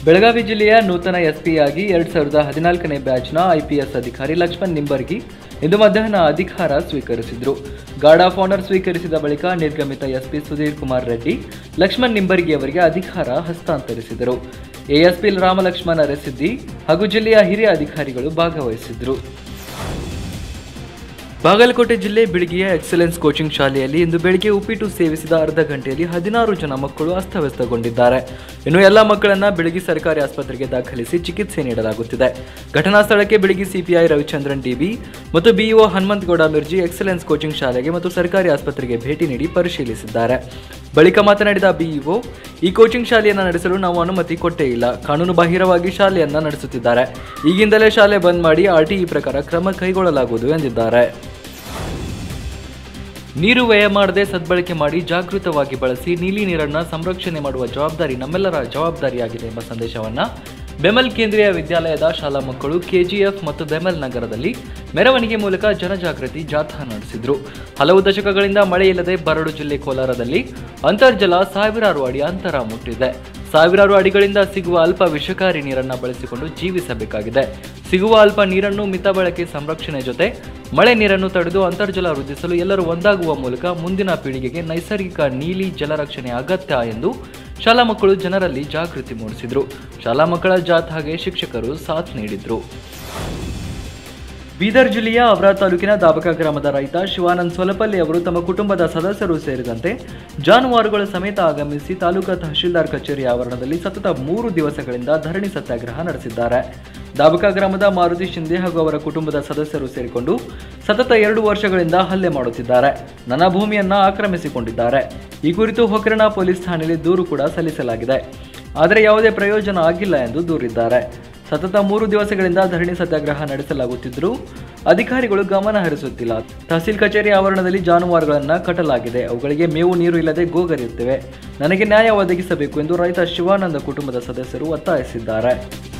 ಬೆಳಗಾವಿ ಜಿಲ್ಲೆಯ ನೂತನ ಎಸ್ಪಿಯಾಗಿ ಎರಡ್ ಸಾವಿರದ ಹದಿನಾಲ್ಕನೇ ಬ್ಯಾಚ್ನ ಐಪಿಎಸ್ ಅಧಿಕಾರಿ ಲಕ್ಷ್ಮಣ್ ನಿಂಬರ್ಗಿ ಇಂದು ಮಧ್ಯಾಹ್ನ ಅಧಿಕಾರ ಸ್ವೀಕರಿಸಿದರು ಗಾರ್ಡ್ ಆಫ್ ಆನರ್ ಸ್ವೀಕರಿಸಿದ ಬಳಿಕ ನಿರ್ಗಮಿತ ಎಸ್ಪಿ ಸುಧೀರ್ ಕುಮಾರ್ ರೆಡ್ಡಿ ಲಕ್ಷ್ಮಣ್ ನಿಂಬರ್ಗಿ ಅವರಿಗೆ ಅಧಿಕಾರ ಹಸ್ತಾಂತರಿಸಿದರು ಎಎಸ್ಪಿ ರಾಮಲಕ್ಷ್ಮಣ ಅರಸಿದ್ದಿ ಹಾಗೂ ಜಿಲ್ಲೆಯ ಹಿರಿಯ ಅಧಿಕಾರಿಗಳು ಭಾಗವಹಿಸಿದ್ರು ಬಾಗಲಕೋಟೆ ಜಿಲ್ಲೆ ಬಿಳಿಗಿಯ ಎಕ್ಸಲೆನ್ಸ್ ಕೋಚಿಂಗ್ ಶಾಲೆಯಲ್ಲಿ ಇಂದು ಬೆಳಿಗ್ಗೆ ಉಪ್ಪಿಟ್ಟು ಸೇವಿಸಿದ ಅರ್ಧ ಗಂಟೆಯಲ್ಲಿ ಹದಿನಾರು ಜನ ಮಕ್ಕಳು ಅಸ್ತವ್ಯಸ್ತಗೊಂಡಿದ್ದಾರೆ ಇನ್ನು ಎಲ್ಲ ಮಕ್ಕಳನ್ನ ಬೆಳಗಿ ಸರ್ಕಾರಿ ಆಸ್ಪತ್ರೆಗೆ ದಾಖಲಿಸಿ ಚಿಕಿತ್ಸೆ ನೀಡಲಾಗುತ್ತಿದೆ ಘಟನಾ ಸ್ಥಳಕ್ಕೆ ಬೆಳಗಿ ಸಿಪಿಐ ರವಿಚಂದ್ರನ್ ಡಿಬಿ ಮತ್ತು BEO Hanumanthagouda Mirji excellence coaching ಶಾಲೆಗೆ ಮತ್ತು ಸರ್ಕಾರಿ ಆಸ್ಪತ್ರೆಗೆ ಭೇಟಿ ನೀಡಿ ಪರಿಶೀಲಿಸಿದ್ದಾರೆ ಬಳಿಕ ಮಾತನಾಡಿದ ಬಿಇಒ ಈ ಕೋಚಿಂಗ್ ಶಾಲೆಯನ್ನು ನಡೆಸಲು ನಾವು ಅನುಮತಿ ಕೊಟ್ಟೇ ಇಲ್ಲ ಕಾನೂನು ಬಾಹಿರವಾಗಿ ಶಾಲೆಯನ್ನ ನಡೆಸುತ್ತಿದ್ದಾರೆ ಈಗಿಂದಲೇ ಶಾಲೆ ಬಂದ್ ಮಾಡಿ ಆರ್ಟಿಇ ಪ್ರಕಾರ ಕ್ರಮ ಕೈಗೊಳ್ಳಲಾಗುವುದು ಎಂದಿದ್ದಾರೆ ನೀರು ವ್ಯಯ ಮಾಡದೆ ಸದ್ಬಳಕೆ ಮಾಡಿ ಜಾಗೃತವಾಗಿ ಬಳಸಿ ನೀಲಿ ನೀರನ್ನು ಸಂರಕ್ಷಣೆ ಮಾಡುವ ಜವಾಬ್ದಾರಿ ನಮ್ಮೆಲ್ಲರ ಜವಾಬ್ದಾರಿಯಾಗಿದೆ ಎಂಬ ಸಂದೇಶವನ್ನ ಬೆಮಲ್ ಕೇಂದ್ರೀಯ ವಿದ್ಯಾಲಯದ ಶಾಲಾ ಮಕ್ಕಳು ಕೆಜಿಎಫ್ ಮತ್ತು ಬೆಮಲ್ ನಗರದಲ್ಲಿ ಮೆರವಣಿಗೆ ಮೂಲಕ ಜನಜಾಗೃತಿ ಜಾಥಾ ನಡೆಸಿದ್ರು ಹಲವು ದಶಕಗಳಿಂದ ಮಳೆ ಇಲ್ಲದೆ ಬರಡು ಜಿಲ್ಲೆ ಕೋಲಾರದಲ್ಲಿ ಅಂತರ್ಜಲ ಸಾವಿರಾರು ಅಡಿ ಅಂತರ ಮುಟ್ಟಿದೆ ಸಾವಿರಾರು ಅಡಿಗಳಿಂದ ಸಿಗುವ ಅಲ್ಪ ವಿಷಕಾರಿ ನೀರನ್ನು ಬಳಸಿಕೊಂಡು ಜೀವಿಸಬೇಕಾಗಿದೆ ಸಿಗುವ ಅಲ್ಪ ನೀರನ್ನು ಮಿತ ಬಳಕೆ ಸಂರಕ್ಷಣೆ ಜೊತೆ ಮಳೆ ನೀರನ್ನು ತಡೆದು ಅಂತರ್ಜಲ ವೃದ್ಧಿಸಲು ಎಲ್ಲರೂ ಒಂದಾಗುವ ಮೂಲಕ ಮುಂದಿನ ಪೀಳಿಗೆಗೆ ನೈಸರ್ಗಿಕ ನೀಲಿ ಜಲರಕ್ಷಣೆ ಅಗತ್ಯ ಎಂದು ಶಾಲಾ ಮಕ್ಕಳು ಜನರಲ್ಲಿ ಜಾಗೃತಿ ಮೂಡಿಸಿದರು ಶಾಲಾ ಮಕ್ಕಳ ಜಾಥಾಗೆ ಶಿಕ್ಷಕರು ಸಾಥ್ ನೀಡಿದ್ರು ಬೀದರ್ ಜಿಲ್ಲೆಯ ಅವರಾ ತಾಲೂಕಿನ ದಾಬಕ ಗ್ರಾಮದ ರೈತ ಶಿವಾನಂದ್ ಸೊಲಪಲ್ಲಿ ಅವರು ತಮ್ಮ ಕುಟುಂಬದ ಸದಸ್ಯರು ಸೇರಿದಂತೆ ಜಾನುವಾರುಗಳ ಸಮೇತ ಆಗಮಿಸಿ ತಾಲೂಕಾ ತಹಶೀಲ್ದಾರ್ ಕಚೇರಿ ಆವರಣದಲ್ಲಿ ಸತತ ಮೂರು ದಿವಸಗಳಿಂದ ಧರಣಿ ಸತ್ಯಾಗ್ರಹ ನಡೆಸಿದ್ದಾರೆ ದಾಬಕ ಗ್ರಾಮದ ಮಾರುತಿ ಶಿಂದೆ ಹಾಗೂ ಅವರ ಕುಟುಂಬದ ಸದಸ್ಯರು ಸೇರಿಕೊಂಡು ಸತತ ಎರಡು ವರ್ಷಗಳಿಂದ ಹಲ್ಲೆ ಮಾಡುತ್ತಿದ್ದಾರೆ ನನ್ನ ಭೂಮಿಯನ್ನ ಆಕ್ರಮಿಸಿಕೊಂಡಿದ್ದಾರೆ ಈ ಕುರಿತು ಹೊಕರಣ ಪೊಲೀಸ್ ಠಾಣೆಯಲ್ಲಿ ದೂರು ಕೂಡ ಸಲ್ಲಿಸಲಾಗಿದೆ ಆದರೆ ಯಾವುದೇ ಪ್ರಯೋಜನ ಆಗಿಲ್ಲ ಎಂದು ದೂರಿದ್ದಾರೆ ಸತತ ಮೂರು ದಿವಸಗಳಿಂದ ಧರಣಿ ಸತ್ಯಾಗ್ರಹ ನಡೆಸಲಾಗುತ್ತಿದ್ದರೂ ಅಧಿಕಾರಿಗಳು ಗಮನ ಹರಿಸುತ್ತಿಲ್ಲ ತಹಸೀಲ್ ಕಚೇರಿ ಆವರಣದಲ್ಲಿ ಜಾನುವಾರುಗಳನ್ನು ಕಟ್ಟಲಾಗಿದೆ ಅವುಗಳಿಗೆ ಮೇವು ನೀರು ಇಲ್ಲದೆ ಗೋಗರಿಯುತ್ತಿವೆ ನನಗೆ ನ್ಯಾಯ ಒದಗಿಸಬೇಕು ಎಂದು ರೈತ ಶಿವಾನಂದ ಕುಟುಂಬದ ಸದಸ್ಯರು ಒತ್ತಾಯಿಸಿದ್ದಾರೆ